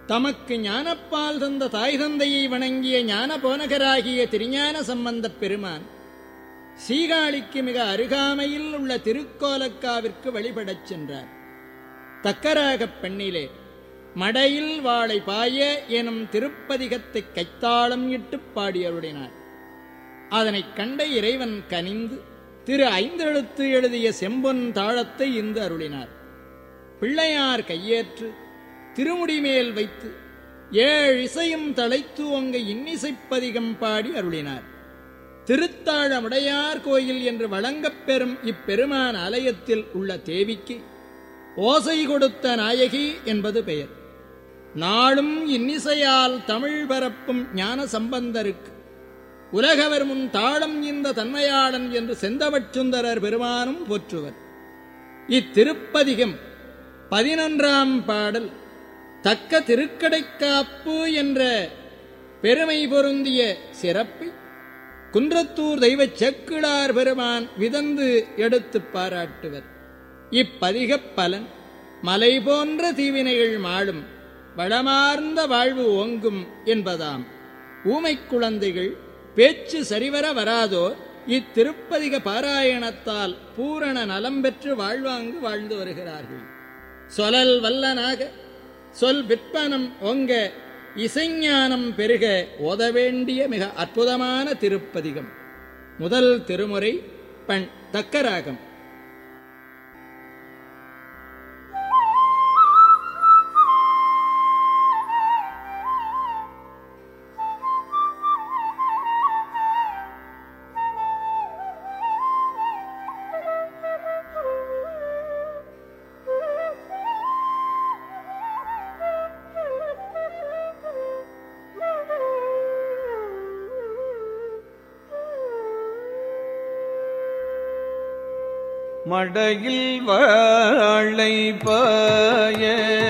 தமக்கு ஞானப்பால் தந்த தாய் தந்தையை வணங்கிய ஞான போனகராகிய திருஞான சம்பந்தப் பெருமான் சீகாழிக்கு மிக அருகாமையில் உள்ள திருக்கோலக்காவிற்கு வழிபடச் சென்றார் தக்கராகப் பெண்ணிலே மடையில் வாழை பாய எனும் திருப்பதிகத்தைக் கைத்தாளம் இட்டுப் பாடியருளினார் அதனைக் கண்ட இறைவன் கனிந்து திரு ஐந்தெழுத்து எழுதிய செம்பொன் தாளத்தை இந்து அருளினார் பிள்ளையார் கையேற்று திருமுடி மேல் வைத்து ஏழு இசையும் தழைத்து ஒங்க இன்னிசைப்பதிகம் பாடி அருளினார் திருத்தாழமுடையார் கோயில் என்று வழங்கப் பெறும் இப்பெருமான் ஆலயத்தில் உள்ள தேவிக்கு ஓசை கொடுத்த நாயகி என்பது பெயர் நாளும் இன்னிசையால் தமிழ் பரப்பும் ஞான சம்பந்தருக்கு உலகவர் முன் தாளம் இந்த தன்மையாளன் என்று செந்தவச்சுந்தரர் பெருமானும் போற்றுவர் இத்திருப்பதிகம் பதினொன்றாம் பாடல் தக்க திருக்கடைக்காப்பு என்ற பெருமை பொருந்திய சிறப்பை குன்றத்தூர் தெய்வச் செக்கிழார் பெருமான் விதந்து எடுத்துப் பாராட்டுவர் இப்பதிகப் பலன் மலை போன்ற தீவினைகள் மாளும் வளமார்ந்த வாழ்வு ஓங்கும் என்பதாம் ஊமைக் குழந்தைகள் பேச்சு சரிவர வராதோர் இத்திருப்பதிக பாராயணத்தால் பூரண நலம் பெற்று வாழ்வாங்கு வாழ்ந்து வருகிறார்கள் சொலல் வல்லனாக சொல் விற்பனம் ஒங்க இசைஞானம் பெருக ஓத வேண்டிய மிக அற்புதமான திருப்பதிகம் முதல் திருமுறை பண் தக்கராகம் மடையில் வாழை பாய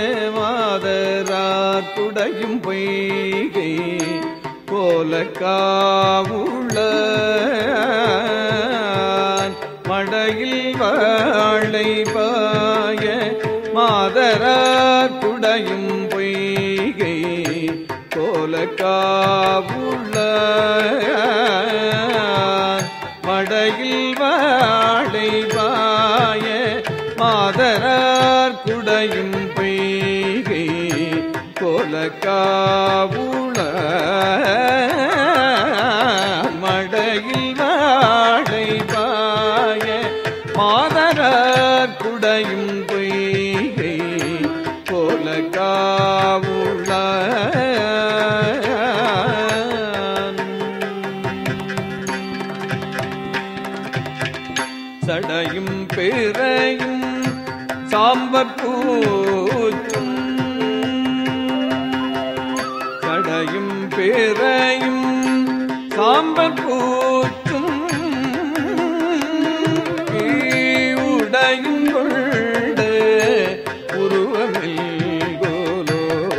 மாதராத்துடையும் பொய்கை போல காவுள்ள மடையில் வாழை பாய மாதராத்துடையும் பொய்கை போல காவுள்ள மடையில் வாழை வாய மாதரார் குடையும் பெய்கை கோலக்காவுள மடையில் வாழை வாய மாதரார் குடையும் பெய்கை கோலக்காவுள சடையும் பிறையும் சாம்பற்பூச்சும் சடையும் பிறையும் சாம்பற்பூச்சும் உடையும் கொண்டு உருவமில் கோலோ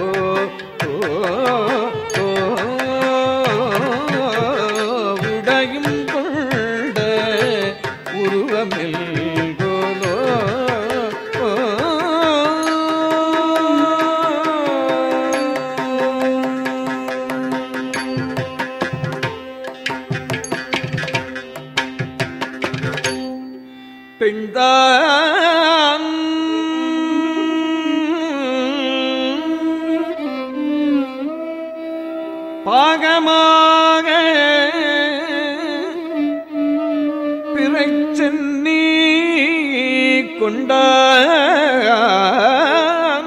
உடையும் கொண்ட உருவமில் கோலோ பெண்தான் பாகமாக பிறச்சென்னி கொண்டான்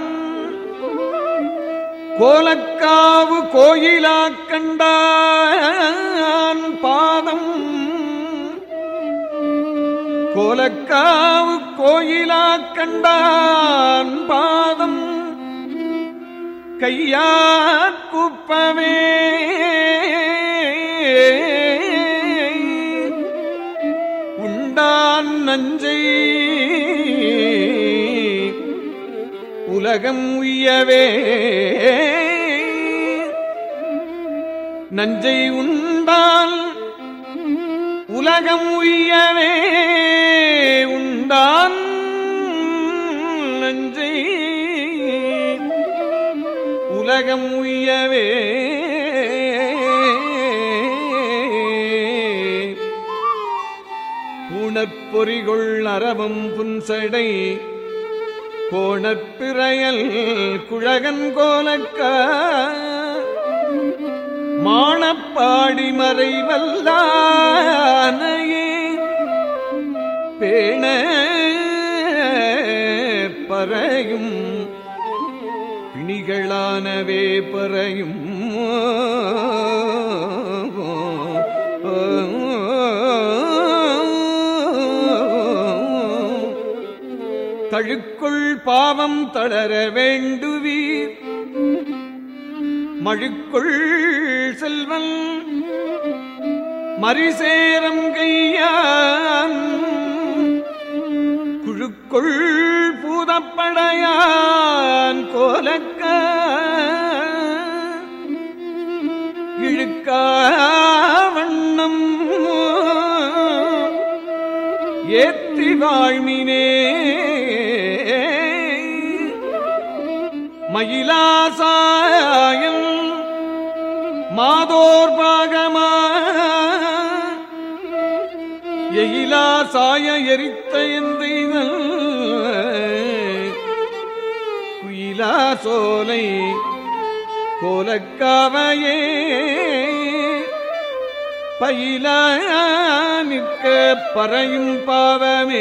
கோலக்காவு கோயிலா கண்டான் பாதம் கோலக்காவு கோயிலா கண்டான் பாதம் கையாற் குப்பவே உண்டான் நஞ்சை உலகம் உய்யவே நஞ்சை உண்டால் உலகம் உய்யவே உண்டான் நஞ்சை உலகம் உய்யவே பூணற்பொறிகொள் அரவம் புன்சடை கோணப்பிறையல் குழகன் கோலக்க மானப்பாடி மறைவல்லானையே பேண பறையும் பிணிகளானவே பறையும் தழுக்குள் பாவம் தளர வேண்டுவீர் மழுக்குள் செல்வன் மரிசேரம் கையான் குழுக்குள் பூதப்படையான் கோலக்க இழுக்காவண்ணம் ஏத்தி வாழ்மினே மயிலாசாயம் மாதோர் பாகமா எயிலா சாய எரித்த எந்தைதல் குயிலா சோலை கோலக்காவையே பயில நிற்க பறையும் பாவமே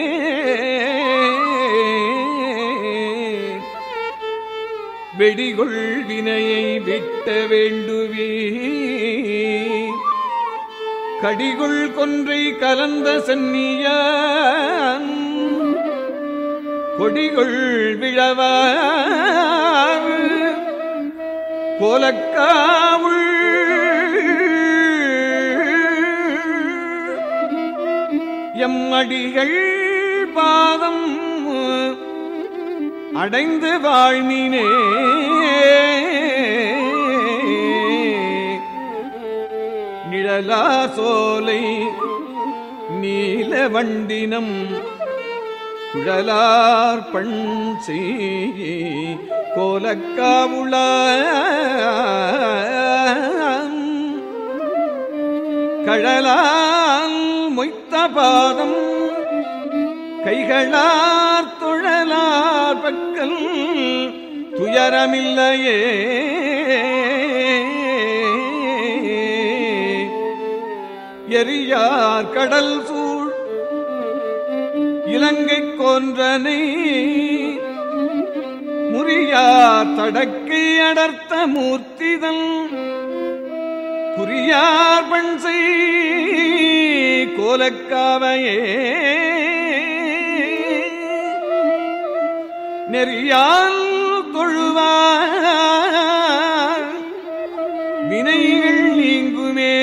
வெடிகொள் வினையை விட்ட வேண்டுவே கடிகுள் கொன்றை கலந்த சென்னியான் கொடிகுள் விழவார் கோலக்காவுள் எம்மடிகள் பாதம் அடைந்து வாழ்மினே நிழலா சோலை நீல வண்டினம் குழலார் பண் செய் கோலக்காவுள கழலால் மொய்த்த பாதம் கைகளார் தொழலார் பக்கல் துயரமில்லையே எரியார் கடல் சூழ் இலங்கை கோன்றனை முறியார் தடக்கை அடர்த்த மூர்த்திதன் குறியார் பண் செய் கோலக்காவையே நெறியால் தொழுவார் வினைகள் நீங்குமே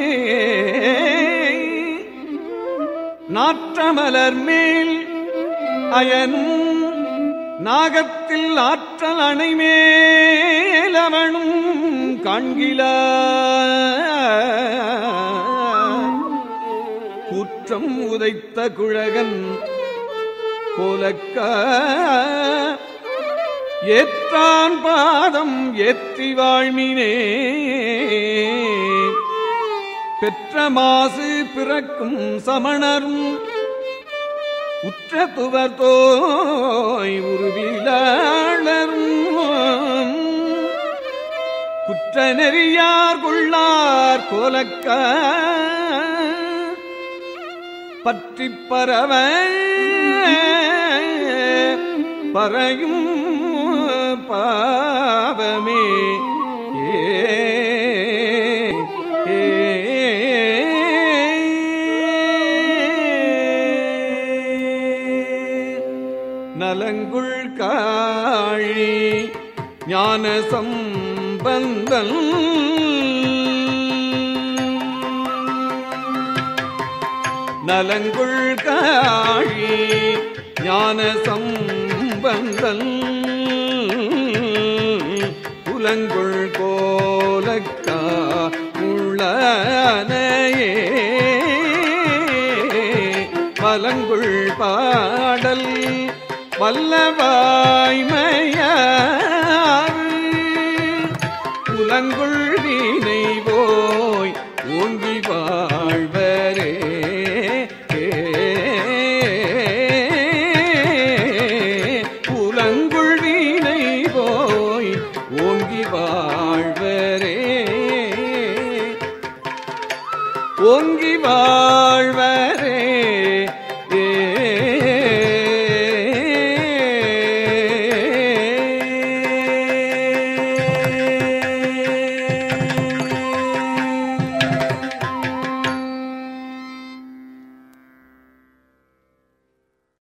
நாற்றமலர் மேல் அயனும் நாகத்தில் ஆற்றல் அணைமேலவனும் காண்கில குற்றம் உதைத்த குழகன் கோலக்க ஏற்றான் பாதம் ஏற்றி வாழ்மினே பெற்ற மாசு பிறக்கும் சமணரும் உற்ற துவர் தோய் உருவிலாளரும் குற்ற நெறியார் கொள்ளார் கோலக்க பற்றி பரவ பறையும் பாவமே ஏ ஏ நலங்குள் காழி ஞான சம்பந்தன் நலங்குள் காழி ஞான சம்பந்தன் புலங்குள் கோலக்கா உள்ளனையே பலங்குள் பாடல் வல்லவாய்மையார் ஓங்கி வாழ்வரே